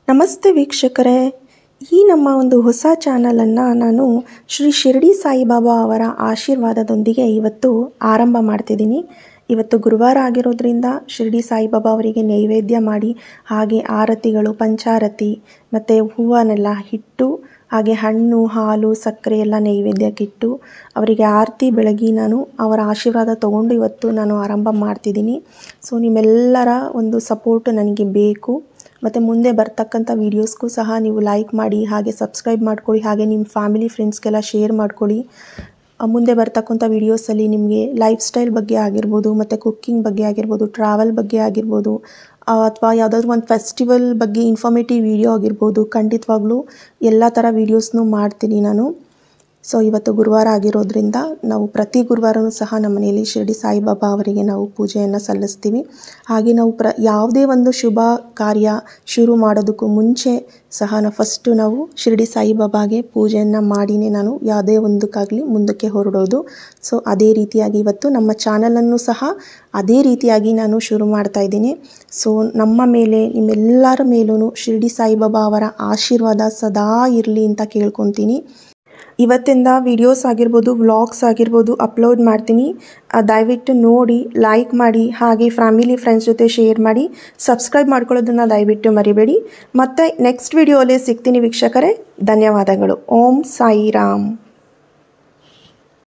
ನಮಸ್ತೆ ವೀಕ್ಷಕರೇ ಈ ನಮ್ಮ ಒಂದು ಹೊಸ ಚಾನಲನ್ನು ನಾನು ಶ್ರೀ ಶಿರಡಿ ಸಾಯಿಬಾಬಾ ಅವರ ಆಶೀರ್ವಾದದೊಂದಿಗೆ ಇವತ್ತು ಆರಂಭ ಮಾಡ್ತಿದ್ದೀನಿ ಇವತ್ತು ಗುರುವಾರ ಆಗಿರೋದ್ರಿಂದ ಶಿರಡಿ ಸಾಯಿಬಾಬಾ ಅವರಿಗೆ ನೈವೇದ್ಯ ಮಾಡಿ ಹಾಗೆ ಆರತಿಗಳು ಪಂಚಾರತಿ ಮತ್ತು ಹೂವನ್ನೆಲ್ಲ ಇಟ್ಟು ಹಾಗೆ ಹಣ್ಣು ಹಾಲು ಸಕ್ಕರೆ ಎಲ್ಲ ನೈವೇದ್ಯಕ್ಕಿಟ್ಟು ಅವರಿಗೆ ಆರತಿ ಬೆಳಗಿ ನಾನು ಅವರ ಆಶೀರ್ವಾದ ತಗೊಂಡು ಇವತ್ತು ನಾನು ಆರಂಭ ಮಾಡ್ತಿದ್ದೀನಿ ಸೊ ನಿಮ್ಮೆಲ್ಲರ ಒಂದು ಸಪೋರ್ಟ್ ನನಗೆ ಬೇಕು ಮತ್ತು ಮುಂದೆ ಬರ್ತಕ್ಕಂಥ ವೀಡಿಯೋಸ್ಗೂ ಸಹ ನೀವು ಲೈಕ್ ಮಾಡಿ ಹಾಗೆ ಸಬ್ಸ್ಕ್ರೈಬ್ ಮಾಡ್ಕೊಳ್ಳಿ ಹಾಗೆ ನಿಮ್ಮ ಫ್ಯಾಮಿಲಿ ಫ್ರೆಂಡ್ಸ್ಗೆಲ್ಲ ಶೇರ್ ಮಾಡ್ಕೊಳ್ಳಿ ಆ, ಮುಂದೆ ಬರ್ತಕ್ಕಂಥ ವೀಡಿಯೋಸಲ್ಲಿ ನಿಮಗೆ ಲೈಫ್ ಸ್ಟೈಲ್ ಬಗ್ಗೆ ಆಗಿರ್ಬೋದು ಮತ್ತು ಕುಕ್ಕಿಂಗ್ ಬಗ್ಗೆ ಆಗಿರ್ಬೋದು ಟ್ರಾವೆಲ್ ಬಗ್ಗೆ ಆಗಿರ್ಬೋದು ಅಥವಾ ಯಾವುದಾದ್ರೂ ಒಂದು ಫೆಸ್ಟಿವಲ್ ಬಗ್ಗೆ ಇನ್ಫಾರ್ಮೇಟಿವ್ ವಿಡಿಯೋ ಆಗಿರ್ಬೋದು ಖಂಡಿತವಾಗ್ಲೂ ಎಲ್ಲ ಥರ ವೀಡಿಯೋಸ್ನೂ ಮಾಡ್ತೀನಿ ನಾನು ಸೊ ಇವತ್ತು ಗುರುವಾರ ಆಗಿರೋದ್ರಿಂದ ನಾವು ಪ್ರತಿ ಗುರುವಾರನೂ ಸಹ ನಮ್ಮ ಮನೆಯಲ್ಲಿ ಶಿರಡಿ ಸಾಯಿಬಾಬಾ ಅವರಿಗೆ ನಾವು ಪೂಜೆಯನ್ನು ಸಲ್ಲಿಸ್ತೀವಿ ಹಾಗೆ ನಾವು ಪ್ರ ಯಾವುದೇ ಒಂದು ಶುಭ ಕಾರ್ಯ ಶುರು ಮಾಡೋದಕ್ಕೂ ಮುಂಚೆ ಸಹ ನಾವು ಫಸ್ಟು ನಾವು ಶಿರಡಿ ಸಾಯಿಬಾಬಾಗೆ ಪೂಜೆಯನ್ನು ಮಾಡಿನೇ ನಾನು ಯಾವುದೇ ಒಂದಕ್ಕಾಗಲಿ ಮುಂದಕ್ಕೆ ಹೊರಡೋದು ಸೊ ಅದೇ ರೀತಿಯಾಗಿ ಇವತ್ತು ನಮ್ಮ ಚಾನಲನ್ನು ಸಹ ಅದೇ ರೀತಿಯಾಗಿ ನಾನು ಶುರು ಮಾಡ್ತಾ ಇದ್ದೀನಿ ಸೊ ನಮ್ಮ ಮೇಲೆ ನಿಮ್ಮೆಲ್ಲರ ಮೇಲೂ ಶಿರಡಿ ಸಾಯಿಬಾಬಾ ಅವರ ಆಶೀರ್ವಾದ ಸದಾ ಇರಲಿ ಅಂತ ಕೇಳ್ಕೊತೀನಿ ಇವತ್ತಿಂದ ವಿಡಿಯೋಸ್ ಆಗಿರ್ಬೋದು ವ್ಲಾಗ್ಸ್ ಆಗಿರ್ಬೋದು ಅಪ್ಲೋಡ್ ಮಾಡ್ತೀನಿ ಆ, ದಯವಿಟ್ಟು ನೋಡಿ ಲೈಕ್ ಮಾಡಿ ಹಾಗೆ ಫ್ಯಾಮಿಲಿ ಫ್ರೆಂಡ್ಸ್ ಜೊತೆ ಶೇರ್ ಮಾಡಿ ಸಬ್ಸ್ಕ್ರೈಬ್ ಮಾಡ್ಕೊಳ್ಳೋದನ್ನು ದಯವಿಟ್ಟು ಮರಿಬೇಡಿ ಮತ್ತು ನೆಕ್ಸ್ಟ್ ವಿಡಿಯೋಲಿ ಸಿಗ್ತೀನಿ ವೀಕ್ಷಕರೇ ಧನ್ಯವಾದಗಳು ಓಂ ಸಾಯಿರಾಮ್